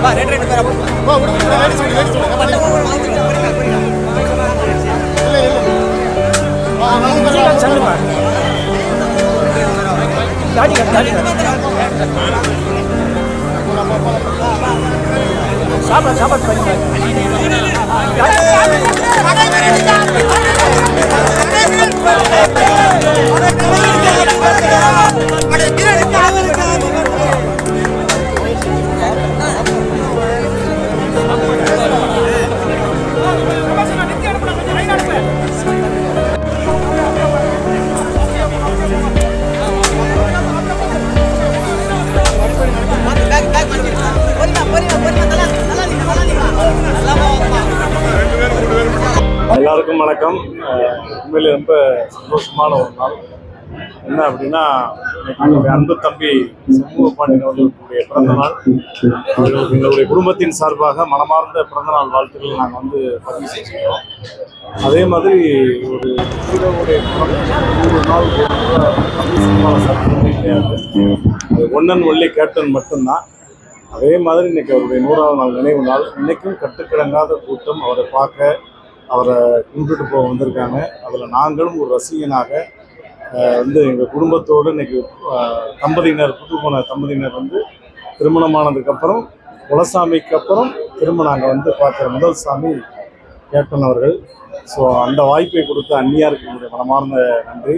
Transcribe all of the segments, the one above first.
எல்லாருக்கும் வணக்கம் அஹ் உண்மையிலே ரொம்ப சந்தோஷமான ஒரு நாள் என்ன அப்படின்னா இன்னைக்கு எங்களுடைய அன்பு தம்பி சமூக பாண்டியன் அவர்களுடைய பிறந்த நாள் அவர்களுக்கு எங்களுடைய குடும்பத்தின் சார்பாக மனமார்ந்த பிறந்த நாள் வாழ்த்துக்களை நாங்கள் வந்து பதிவு செஞ்சுக்கிறோம் அதே மாதிரி ஒரு ஹீரோவுடைய நூறு நாள் ஒரு முறை தமிழ் சினிமாவில் சர்ச்சை அது ஒன்னன் ஒல்லி கேப்டன் மட்டும்தான் அதே மாதிரி இன்னைக்கு அவருடைய நூறாவது நாள் நினைவு நாள் இன்னைக்கும் கட்டுக்கிடங்காத கூட்டம் அவரை பார்க்க அவரை கும்பிட்டு போக வந்திருக்காங்க அதில் நாங்களும் ஒரு ரசிகனாக அஹ், வந்து எங்கள் குடும்பத்தோடு இன்னைக்கு அஹ், தம்பதியினர் புது போன தம்பதியினர் வந்து திருமணமானதுக்கப்புறம் குலசாமிக்கு அப்புறம் திரும்ப நாங்கள் வந்து பார்க்குற முதல் சாமி கேப்டன் அவர்கள் ஸோ அந்த வாய்ப்பை கொடுத்த அந்நியாருக்கு என்னுடைய மனமார்ந்த நன்றி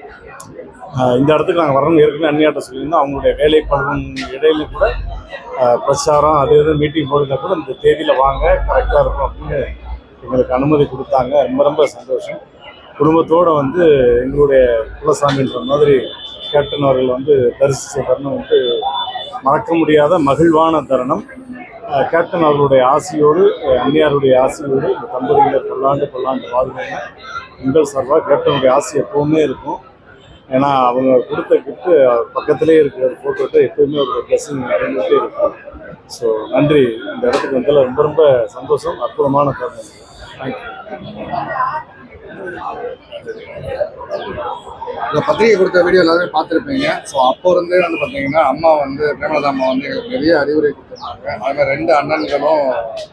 ஆஹ் இந்த இடத்துக்கு நாங்கள் வரணும் ஏற்கனவே அந்நியாட்ட சொல்லியிருந்தோம் அவங்களுடைய வேலை பலன் இடையில கூட ஆஹ் பிரச்சாரம் அது இது மீட்டிங் போடுறத கூட இந்த தேதியில் வாங்க கரெக்டாக இருக்கும் அப்படின்னு எங்களுக்கு அனுமதி கொடுத்தாங்க ரொம்ப ரொம்ப சந்தோஷம் குடும்பத்தோடு வந்து எங்களுடைய குலசாமின்ற மாதிரி கேப்டன் அவர்கள் வந்து தரிசித்த தருணம் வந்து மறக்க முடியாத மகிழ்வான தருணம் ஆஹ் கேப்டன் அவர்களுடைய ஆசையோடு ஆஹ் அந்நியாருடைய ஆசையோடு இந்த தம்பதியினர் பல்லாண்டு பல்லாண்டு வாழ்க்கைங்க உங்கள் சார்பாக கேப்டனுடைய ஆசை எப்பவுமே இருக்கும் ஏன்னா அவங்க கொடுத்த கிஃப்ட்டு பக்கத்திலே இருக்கிற ஃபோட்டோட்ட எப்பயுமே ஒரு பிளஸிங் இருந்துகிட்டே இருக்கும் ஸோ நன்றி இந்த இடத்துக்கு வந்ததில் ரொம்ப ரொம்ப சந்தோஷம் அற்புதமான தருணம் தேங்க்யூ இந்த பத்திரிகை கொடுத்த வீடியோ எல்லாருமே பார்த்துருப்பீங்க ஸோ அப்போ இருந்தே வந்து பார்த்தீங்கன்னா அம்மா வந்து பிரேமலதா அம்மா வந்து எங்களுக்கு நிறைய அறிவுரை கொடுத்துருந்தாங்க அது மாதிரி ரெண்டு அண்ணன்களும்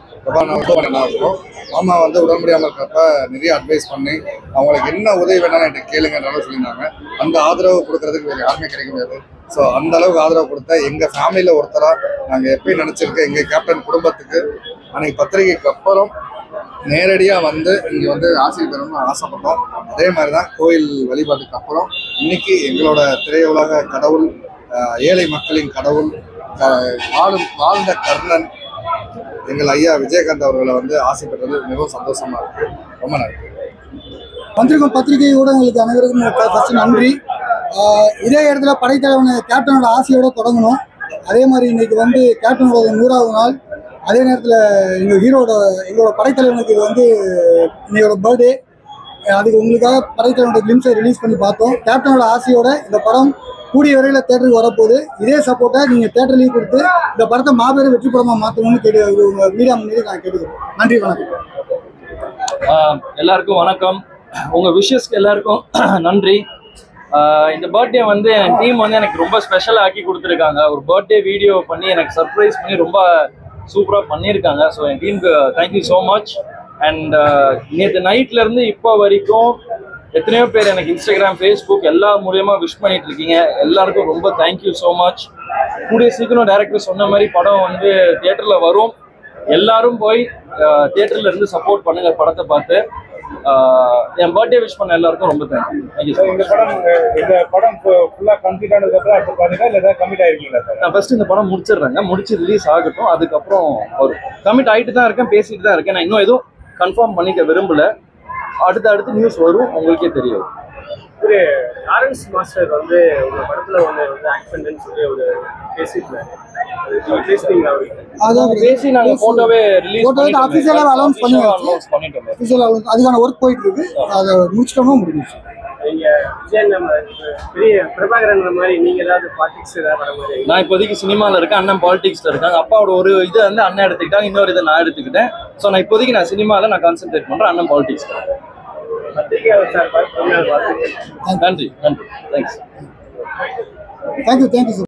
இருக்கும் அம்மா வந்து உடம்பு முடியாமல் இருக்கிறப்ப நிறைய அட்வைஸ் பண்ணி அவங்களுக்கு என்ன உதவி வேணாலும் என்கிட்ட கேளுங்கன்றாலும் சொல்லியிருந்தாங்க அந்த ஆதரவு கொடுக்கறதுக்கு வேறு யாருமே கிடைக்க முடியாது ஸோ அந்த அளவுக்கு ஆதரவு கொடுத்த எங்கள் ஃபேமிலியில் ஒருத்தராக நாங்கள் எப்பயும் நினச்சிருக்க எங்கள் கேப்டன் குடும்பத்துக்கு அன்னைக்கு பத்திரிகைக்கு அப்புறம் நேரடியாக வந்து இங்கே வந்து ஆசை பெறணும்னு ஆசைப்பட்டோம் அதே மாதிரி தான் கோயில் வழிபாட்டுக்கு அப்புறம் இன்னைக்கு எங்களோட திரையுலக கடவுள் ஆஹ், ஏழை மக்களின் கடவுள் ஆஹ், வாழும் வாழ்ந்த கர்ணன் எங்கள் ஐயா விஜயகாந்த் அவர்களை வந்து ஆசை பெற்றது மிகவும் சந்தோஷமா இருக்கு ரொம்ப நன்றி வந்திருக்கும் பத்திரிகை ஊடகங்களுக்கு அனைவருக்கும் ஃபர்ஸ்ட் நன்றி ஆஹ் இதே இடத்துல படைத்தலைவன் கேப்டனோட ஆசையோட தொடங்கணும் அதே மாதிரி இன்னைக்கு வந்து கேப்டனோட நூறாவது நாள் அதே நேரத்தில் எங்கள் ஹீரோட எங்களோட படைத்தலைவனுக்கு இது வந்து இன்னையோட பர்த்டே அதுக்கு உங்களுக்காக படைத்தலைவனோட கிளிம்ஸை ரிலீஸ் பண்ணி பார்த்தோம் கேப்டனோட ஆசையோட இந்த படம் கூடிய விரைவில் தேட்டருக்கு வரப்போகுது இதே சப்போர்ட்டை நீங்கள் தேட்டர்லேயும் கொடுத்து இந்த படத்தை மாபெரும் வெற்றி படமாக மாற்றணும்னு கேட்டு உங்கள் மீடியா முன்னாடி நான் கேட்டுக்கிறேன் நன்றி வணக்கம் ஆஹ் எல்லாருக்கும் வணக்கம் உங்க விஷஸ்க்கு எல்லாருக்கும் நன்றி ஆஹ் இந்த பர்த்டே வந்து என் டீம் வந்து எனக்கு ரொம்ப ஸ்பெஷலாக ஆக்கி கொடுத்துருக்காங்க ஒரு பர்த்டே வீடியோ பண்ணி எனக்கு சர்ப்ரைஸ் பண்ணி ரொம்ப சூப்பராக பண்ணியிருக்காங்க ஸோ என் டீமுக்கு தேங்க்யூ ஸோ மச் அண்ட் நேற்று நைட்ல இருந்து இப்போ வரைக்கும் எத்தனையோ பேர் எனக்கு இன்ஸ்டாகிராம் ஃபேஸ்புக் எல்லா மூலியமா விஷ் பண்ணிட்டு இருக்கீங்க எல்லாருக்கும் ரொம்ப தேங்க்யூ ஸோ மச் கூடிய சீக்கிரம் டேரக்டர் சொன்ன மாதிரி படம் வந்து தியேட்டர்ல வரும் எல்லாரும் போய் தியேட்டர்ல இருந்து சப்போர்ட் பண்ணுங்க படத்தை பார்த்து ஆஹ் என் பர்த்டே விஷ் பண்ண எல்லாருக்கும் ரொம்ப தேங்க்யூ தேங்க்யூ ஸோ இந்த படம் அஹ், இந்த படம் ஃபுல்லாக கம்ப்ளீட் ஆனதுக்கப்புறம் அடுத்து பார்த்தீங்கன்னா இல்லை ஏதாவது கம்மிட் ஆயிருக்கீங்களா சார் நான் ஃபர்ஸ்ட் இந்த படம் முடிச்சிடுறேங்க முடிச்சு ரிலீஸ் ஆகட்டும் அதுக்கப்புறம் ஒரு கமிட் ஆயிட்டு தான் இருக்கேன் பேசிட்டு தான் இருக்கேன் நான் இன்னும் எதுவும் கன்ஃபார்ம் பண்ணிக்க விரும்பல அடுத்து அடுத்து நியூஸ் வரும் உங்களுக்கே தெரியும் ஒரு லாரன்ஸ் மாஸ்டர் வந்து உங்க படத்துல ஒன்று வந்து ஆக்ட் பண்ணுன்னு சொல்லி ஒரு பேசியிருந்தாரு அது நீங்க பேசுனீங்களா அவருக்கு அதான் பேசி நாங்க போட்டோவே ரிலீஸ் Photo வந்து official ஆ announce பண்ணியாச்சு. அனௌன்ஸ் பண்ணிட்டோம் அஃபிஷியல் அதுக்கான ஒர்க் போயிட்டு இருக்கு அதை முடிச்சிட்டோம்னா முடிஞ்சிச்சு நீங்க விஜயன் நம்ம பெரிய பிரபாகரன் மாதிரி நீங்க ஏதாவது பாலிடிக்ஸ் ஏதாவது வர மாதிரி நான் இப்போதைக்கு சினிமால இருக்கேன் அண்ணன் பாலிடிக்ஸ்ல இருக்காங்க அப்பாவோட ஒரு இது வந்து அண்ணன் எடுத்துக்கிட்டாங்க இன்னொரு இதை நான் எடுத்துக்கிட்டேன் ஸோ நான் இப்போதைக்கு நான் சினிமால நான் கான்சென்ட்ரேட் பண்றேன் அண்ணன் பாலிடிக்ஸ் பத்திரிகையாளர் சார் பார்த்து வாழ்த்துக்கள் நன்றி நன்றி தேங்க்ஸ் தேங்க்யூ தேங்க்யூ சார்